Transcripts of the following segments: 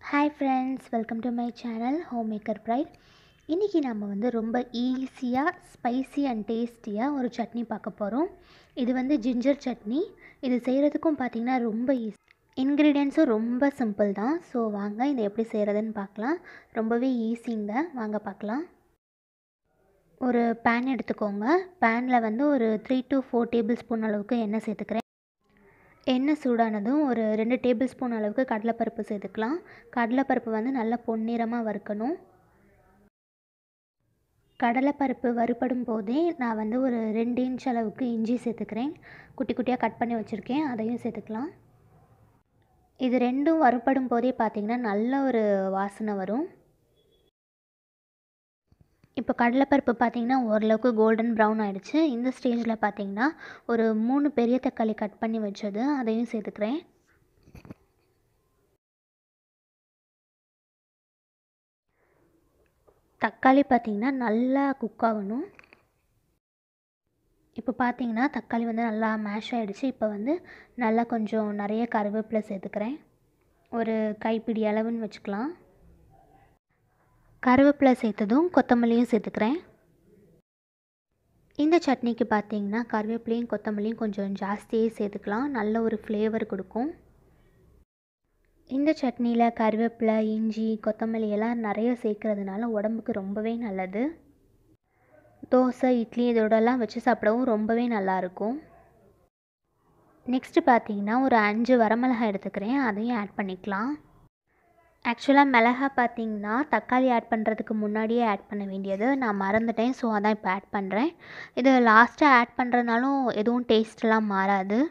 hi friends welcome to my channel home maker pride இன்றைக்கி நம்ம வந்து ரொம்ப ஈஸியாக ஸ்பைசி அண்ட் டேஸ்டியாக ஒரு சட்னி பார்க்க போகிறோம் இது வந்து ஜிஞ்சர் சட்னி இது செய்கிறதுக்கும் பார்த்திங்கன்னா ரொம்ப ஈஸி இன்க்ரீடியன்ஸும் ரொம்ப சிம்பிள் தான் ஸோ வாங்க இதை எப்படி செய்கிறதுன்னு பார்க்கலாம் ரொம்பவே ஈஸிங்க வாங்க பார்க்கலாம் ஒரு பேன் எடுத்துக்கோங்க பேனில் வந்து ஒரு three to four tablespoon அளவுக்கு எண்ணெய் சேர்த்துக்கிறேன் எண்ணெய் சூடானதும் ஒரு ரெண்டு டேபிள் ஸ்பூன் அளவுக்கு கடலைப்பருப்பு சேர்த்துக்கலாம் கடலைப்பருப்பு வந்து நல்லா பொன்னிறமாக வறுக்கணும் கடலைப்பருப்பு வறுபடும் போதே நான் வந்து ஒரு ரெண்டு இன்ச் அளவுக்கு இஞ்சி சேர்த்துக்கிறேன் குட்டி குட்டியாக கட் பண்ணி வச்சுருக்கேன் அதையும் சேர்த்துக்கலாம் இது ரெண்டும் வறுபடும் போதே பார்த்திங்கன்னா நல்ல ஒரு வாசனை வரும் இப்போ கடலைப்பருப்பு பார்த்திங்கன்னா ஓரளவுக்கு கோல்டன் ப்ரௌன் ஆகிடுச்சு இந்த ஸ்டேஜில் பார்த்திங்கன்னா ஒரு மூணு பெரிய தக்காளி கட் பண்ணி வச்சது அதையும் சேர்த்துக்கிறேன் தக்காளி பார்த்திங்கன்னா நல்லா குக் ஆகணும் இப்போ பார்த்தீங்கன்னா தக்காளி வந்து நல்லா மேஷ் ஆகிடுச்சு இப்போ வந்து நல்லா கொஞ்சம் நிறைய கருவேப்பிலை சேர்த்துக்கிறேன் ஒரு கைப்பிடி அளவுன்னு வச்சுக்கலாம் கருவேப்பிலை சேர்த்ததும் கொத்தமல்லியும் சேர்த்துக்கிறேன் இந்த சட்னிக்கு பார்த்தீங்கன்னா கருவேப்பிலையும் கொத்தமல்லியும் கொஞ்சம் ஜாஸ்தியே சேர்த்துக்கலாம் நல்ல ஒரு ஃப்ளேவர் கொடுக்கும் இந்த சட்னியில் கருவேப்பிலை இஞ்சி கொத்தமல்லி எல்லாம் நிறைய சேர்க்கறதுனால உடம்புக்கு ரொம்பவே நல்லது தோசை இட்லி இதோடலாம் வச்சு சாப்பிடவும் ரொம்பவே நல்லாயிருக்கும் நெக்ஸ்ட்டு பார்த்தீங்கன்னா ஒரு அஞ்சு வரமிளகாய் எடுத்துக்கிறேன் அதையும் ஆட் பண்ணிக்கலாம் ஆக்சுவலாக மிளகா பார்த்தீங்கன்னா தக்காளி ஆட் பண்ணுறதுக்கு முன்னாடியே ஆட் பண்ண வேண்டியது நான் மறந்துட்டேன் ஸோ அதான் இப்போ ஆட் பண்ணுறேன் இது லாஸ்ட்டாக ஆட் பண்ணுறதுனாலும் எதுவும் டேஸ்ட்லாம் மாறாது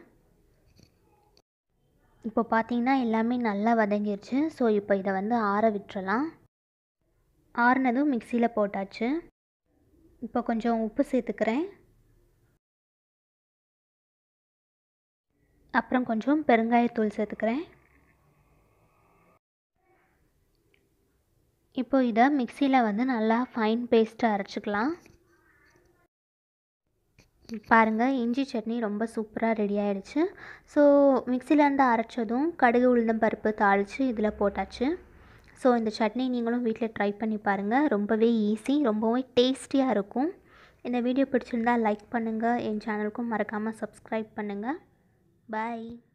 இப்போ பார்த்தீங்கன்னா எல்லாமே நல்லா வதங்கிருச்சு ஸோ இப்போ இதை வந்து ஆற விட்டுறலாம் ஆறுனதும் மிக்சியில் போட்டாச்சு இப்போ கொஞ்சம் உப்பு சேர்த்துக்கிறேன் அப்புறம் கொஞ்சம் பெருங்காயத்தூள் சேர்த்துக்கிறேன் இப்போ இதை மிக்சியில் வந்து நல்லா ஃபைன் பேஸ்ட்டாக அரைச்சிக்கலாம் பாருங்கள் இஞ்சி சட்னி ரொம்ப சூப்பராக ரெடி ஆகிடுச்சு ஸோ மிக்சிலேருந்து அரைச்சதும் கடுகு உளுந்தம் பருப்பு தாளித்து இதில் போட்டாச்சு ஸோ இந்த சட்னி நீங்களும் வீட்டில் ட்ரை பண்ணி பாருங்கள் ரொம்பவே ஈஸி ரொம்பவே டேஸ்டியாக இருக்கும் இந்த வீடியோ பிடிச்சிருந்தால் லைக் பண்ணுங்கள் என் சேனலுக்கும் மறக்காமல் சப்ஸ்கிரைப் பண்ணுங்கள் பாய்